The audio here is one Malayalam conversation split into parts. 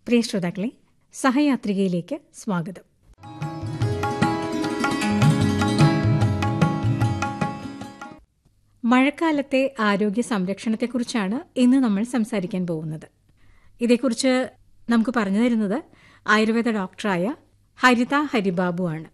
പ്രിയ ശ്രോതാക്കളെ സഹയാത്രികയിലേക്ക് സ്വാഗതം മഴക്കാലത്തെ ആരോഗ്യ സംരക്ഷണത്തെക്കുറിച്ചാണ് ഇന്ന് നമ്മൾ സംസാരിക്കാൻ പോകുന്നത് ഇതേക്കുറിച്ച് നമുക്ക് പറഞ്ഞു തരുന്നത് ആയുർവേദ ഡോക്ടറായ ഹരിത ഹരിബാബു ആണ്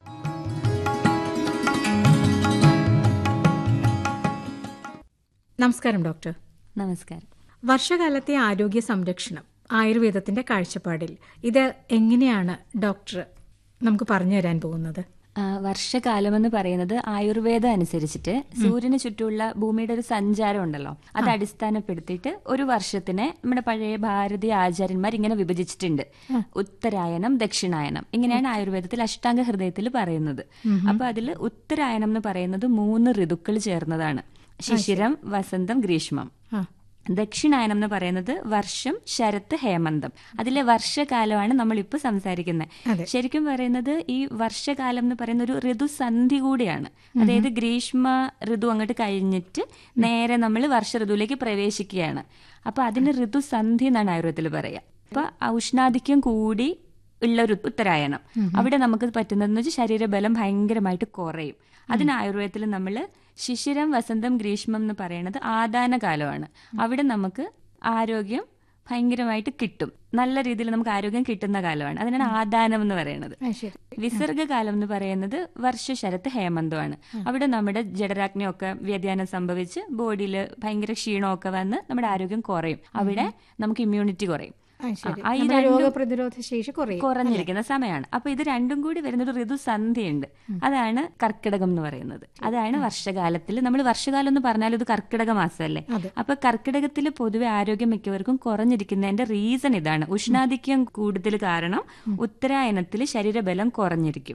നമസ്കാരം ഡോക്ടർ നമസ്കാരം വർഷകാലത്തെ ആരോഗ്യ സംരക്ഷണം ആയുർവേദത്തിന്റെ കാഴ്ചപ്പാടിൽ ഇത് എങ്ങനെയാണ് ഡോക്ടർ നമുക്ക് പറഞ്ഞു തരാൻ പോകുന്നത് ആ, വർഷകാലം എന്ന് പറയുന്നത് ആയുർവേദം അനുസരിച്ചിട്ട് സൂര്യന് ചുറ്റുമുള്ള ഭൂമിയുടെ ഒരു സഞ്ചാരം ഉണ്ടല്ലോ അത് അടിസ്ഥാനപ്പെടുത്തിയിട്ട് ഒരു വർഷത്തിനെ നമ്മുടെ പഴയ ഭാരതീയ ആചാര്യന്മാർ ഇങ്ങനെ വിഭജിച്ചിട്ടുണ്ട് ഉത്തരായനം ദക്ഷിണായനം ഇങ്ങനെയാണ് ആയുർവേദത്തിൽ അഷ്ടാംഗ ഹൃദയത്തിൽ പറയുന്നത് അപ്പൊ അതിൽ ഉത്തരായനം എന്ന് പറയുന്നത് മൂന്ന് ഋതുക്കൾ ചേർന്നതാണ് ശിശിരം വസന്തം ഗ്രീഷ്മം ആ ദക്ഷിണായനം എന്ന് പറയുന്നത് വർഷം ശരത്ത് ഹേമന്തം അതിലെ വർഷകാലമാണ് നമ്മളിപ്പോൾ സംസാരിക്കുന്നത് ശരിക്കും പറയുന്നത് ഈ വർഷകാലം എന്ന് പറയുന്ന ഒരു ഋതുസന്ധി കൂടിയാണ് അതായത് ഗ്രീഷ്മ ഋതു അങ്ങോട്ട് കഴിഞ്ഞിട്ട് നേരെ നമ്മൾ വർഷ ഋതുവിലേക്ക് പ്രവേശിക്കുകയാണ് അപ്പൊ അതിന് ഋതുസന്ധി എന്നാണ് ആയുർവേദത്തിൽ പറയുക അപ്പൊ ഉഷ്ണാധിക്യം കൂടി ഉള്ള ഒരു ഉത്തരായണം അവിടെ നമുക്ക് പറ്റുന്നതെന്ന് വെച്ചാൽ ശരീരബലം ഭയങ്കരമായിട്ട് കുറയും അതിന് ആയുർവേദത്തിൽ നമ്മൾ ശിശിരം വസന്തം ഗ്രീഷ്മം എന്ന് പറയുന്നത് ആദാന കാലമാണ് അവിടെ നമുക്ക് ആരോഗ്യം ഭയങ്കരമായിട്ട് കിട്ടും നല്ല രീതിയിൽ നമുക്ക് ആരോഗ്യം കിട്ടുന്ന കാലമാണ് അതിനാണ് ആദാനം എന്ന് പറയുന്നത് ആ, ശരി വിസർഗകാലം എന്ന് പറയുന്നത് വർഷ ശരത്ത് ഹേമന്തമാണ് അവിടെ നമ്മുടെ ജഡരാഗ്നിയൊക്കെ വ്യതിയാനം സംഭവിച്ച് ബോഡിയിൽ ഭയങ്കര ക്ഷീണമൊക്കെ വന്ന് നമ്മുടെ ആരോഗ്യം കുറയും അവിടെ നമുക്ക് ഇമ്മ്യൂണിറ്റി കുറയും ആ, ശരി ആ, ഈ നമ്മുടെ രണ്ടും രോഗപ്രതിരോധ ശേഷി കുറയും കുറഞ്ഞിരിക്കുന്ന സമയമാണ് അപ്പൊ ഇത് രണ്ടും കൂടി വരുന്ന ഒരു ഋതുസന്ധിയുണ്ട് അതാണ് കർക്കിടകം എന്ന് പറയുന്നത് അതാണ് വർഷകാലത്തിൽ നമ്മൾ വർഷകാലം എന്ന് പറഞ്ഞാൽ ഇത് കർക്കിടക മാസമല്ലേ അതെ. അപ്പൊ കർക്കിടകത്തിൽ പൊതുവെ ആരോഗ്യം മിക്കവർക്കും കുറഞ്ഞിരിക്കുന്നതിന്റെ റീസൺ ഇതാണ് ഉഷ്ണാധിക്യം കൂടുതൽ കാരണം ഉത്തരായനത്തിൽ ശരീരബലം കുറഞ്ഞിരിക്കും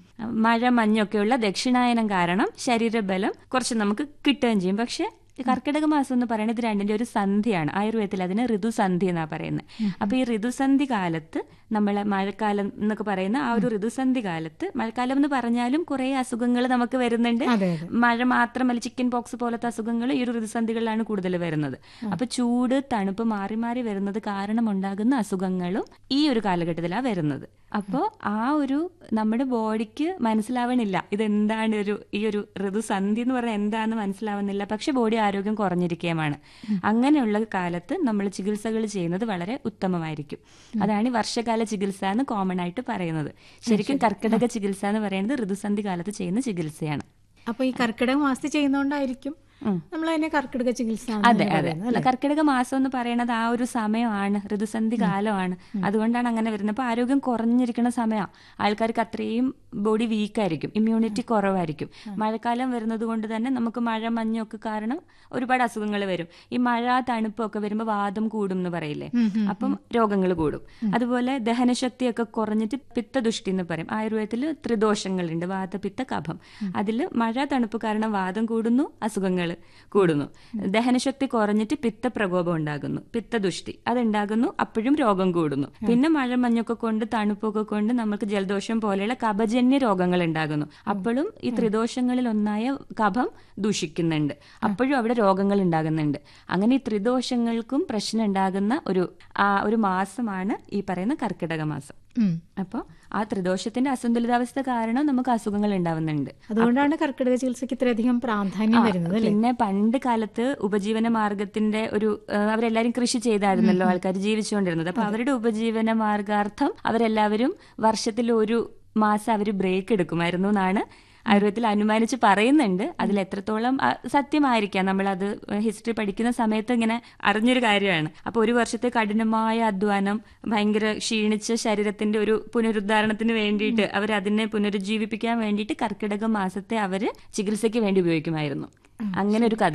മഴ മഞ്ഞൊക്കെയുള്ള ദക്ഷിണായനം കാരണം ശരീരബലം കുറച്ച് നമുക്ക് കിട്ടുകയും ചെയ്യും പക്ഷെ ഈ കർക്കിടക മാസം എന്ന് പറയുന്നത് ഇത് രണ്ടിന്റെ ഒരു സന്ധിയാണ് ആയുർവേദത്തിൽ അതിന് ഋതുസന്ധി എന്നാ പറയുന്നത് അപ്പൊ ഈ ഋതുസന്ധി കാലത്ത് നമ്മളെ മഴക്കാലം എന്നൊക്കെ പറയുന്ന ആ ഒരു ഋതുസന്ധി കാലത്ത് മഴക്കാലം എന്ന് പറഞ്ഞാലും കുറെ അസുഖങ്ങൾ നമുക്ക് വരുന്നുണ്ട് അതെ അതെ മഴ മാത്രമല്ല ചിക്കൻ പോക്സ് പോലത്തെ അസുഖങ്ങൾ ഈ ഒരു ഋതുസന്ധികളിലാണ് കൂടുതൽ വരുന്നത് അപ്പൊ ചൂട് തണുപ്പ് മാറി മാറി വരുന്നത് കാരണം ഉണ്ടാകുന്ന അസുഖങ്ങളും ഈ ഒരു കാലഘട്ടത്തിലാണ് വരുന്നത് അപ്പോൾ ആ ഒരു നമ്മുടെ ബോഡിക്ക് മനസ്സിലാവണില്ല ഇതെന്താണ് ഒരു ഈ ഒരു ഋതുസന്ധി എന്ന് പറഞ്ഞാൽ എന്താണെന്ന് മനസ്സിലാവുന്നില്ല പക്ഷെ ബോഡി ആരോഗ്യം കുറഞ്ഞിരിക്കുകയുമാണ് അങ്ങനെയുള്ള കാലത്ത് നമ്മൾ ചികിത്സകൾ ചെയ്യുന്നത് വളരെ ഉത്തമമായിരിക്കും അതാണ് ഈ വർഷകാല ചികിത്സ എന്ന് കോമൺ ആയിട്ട് പറയുന്നത് ശരിക്കും കർക്കിടക ചികിത്സ എന്ന് പറയുന്നത് ഋതുസന്ധി കാലത്ത് ചെയ്യുന്ന ചികിത്സയാണ് അപ്പൊ ഈ കർക്കിടക മാസത്തിൽ ചെയ്യുന്നോണ്ടായിരിക്കും നമ്മൾ അതിനെ കർക്കിടക ചികിത്സ എന്ന് അതെ അതെ പറയുന്നത്, അല്ലേ? കർക്കിടക മാസം എന്ന് പറയുന്നത് ആ ഒരു സമയമാണ് ഋതുസന്ധി കാലമാണ് അതുകൊണ്ടാണ് അങ്ങനെ വരുന്നത് അപ്പൊ ആരോഗ്യം കുറഞ്ഞിരിക്കുന്ന സമയമാണ് ആൾക്കാർക്ക് അത്രയും ബോഡി വീക്കായിരിക്കും ഇമ്മ്യൂണിറ്റി കുറവായിരിക്കും മഴക്കാലം വരുന്നത് കൊണ്ട് തന്നെ നമുക്ക് മഴ മഞ്ഞൊക്കെ കാരണം ഒരുപാട് അസുഖങ്ങൾ വരും ഈ മഴ തണുപ്പൊക്കെ വരുമ്പോൾ വാദം കൂടും എന്ന് പറയില്ലേ അപ്പം രോഗങ്ങൾ കൂടും അതുപോലെ ദഹനശക്തിയൊക്കെ കുറഞ്ഞിട്ട് പിത്തദുഷ്ടി എന്ന് പറയും ആയുർവേദത്തിൽ ത്രിദോഷങ്ങളുണ്ട് വാതപിത്ത കഫം അതിൽ മഴ തണുപ്പ് കാരണം വാദം കൂടുന്നു അസുഖങ്ങൾ കൂടുന്നു ദഹനശക്തി കുറഞ്ഞിട്ട് പിത്തപ്രകോപം ഉണ്ടാകുന്നു പിത്തദുഷ്ടി അതുണ്ടാകുന്നു അപ്പോഴും രോഗം കൂടുന്നു പിന്നെ മഴ മഞ്ഞൊക്കെ കൊണ്ട് തണുപ്പൊക്കെ കൊണ്ട് നമുക്ക് ജലദോഷം പോലെയുള്ള കഫജന്യ രോഗങ്ങൾ ഉണ്ടാകുന്നു അപ്പോഴും ഈ ത്രിദോഷങ്ങളിൽ ഒന്നായ കഫം ദൂഷിക്കുന്നുണ്ട് അപ്പോഴും അവിടെ രോഗങ്ങൾ ഉണ്ടാകുന്നുണ്ട് അങ്ങനെ ഈ ത്രിദോഷങ്ങൾക്കും പ്രശ്നം ഉണ്ടാകുന്ന ഒരു ആ ഒരു മാസമാണ് ഈ പറയുന്ന കർക്കിടക മാസം ഉം. അപ്പോൾ ആ ത്രിദോഷത്തിന്റെ അസന്തുലിതാവസ്ഥ കാരണം നമുക്ക് അസുഖങ്ങൾ ഉണ്ടാവുന്നുണ്ട് അതുകൊണ്ടാണ് കർക്കിടക ചികിത്സക്ക് ഇത്രയധികം പ്രാധാന്യം വരുന്നത് അല്ലേ പിന്നെ പണ്ട് കാലത്ത് ഉപജീവന മാർഗത്തിന്റെ ഒരു ആ, അവരെല്ലാരും കൃഷി ചെയ്തായിരുന്നല്ലോ ആൾക്കാർ ജീവിച്ചുകൊണ്ടിരുന്നത് അപ്പൊ അവരുടെ ഉപജീവന മാർഗാർത്ഥം അവരെല്ലാവരും വർഷത്തിൽ ഒരു മാസം അവർ ബ്രേക്ക് എടുക്കുമായിരുന്നു എന്നാണ് ആയുർവേദത്തിൽ അനുമാനിച്ച് പറയുന്നുണ്ട് അതിൽ എത്രത്തോളം ആ, സത്യമായിരിക്കാം നമ്മൾ അത് ഹിസ്റ്ററി പഠിക്കുന്ന സമയത്ത് ഇങ്ങനെ അറിഞ്ഞൊരു കാര്യമാണ് അപ്പൊ ഒരു വർഷത്തെ കഠിനമായ അധ്വാനം ഭയങ്കര ക്ഷീണിച്ച ശരീരത്തിന്റെ ഒരു പുനരുദ്ധാരണത്തിന് വേണ്ടിയിട്ട് അവർ അതിനെ പുനരുജ്ജീവിപ്പിക്കാൻ വേണ്ടിയിട്ട് കർക്കിടക മാസത്തെ അവര് ചികിത്സയ്ക്ക് വേണ്ടി ഉപയോഗിക്കുമായിരുന്നു അങ്ങനെ ഒരു കഥ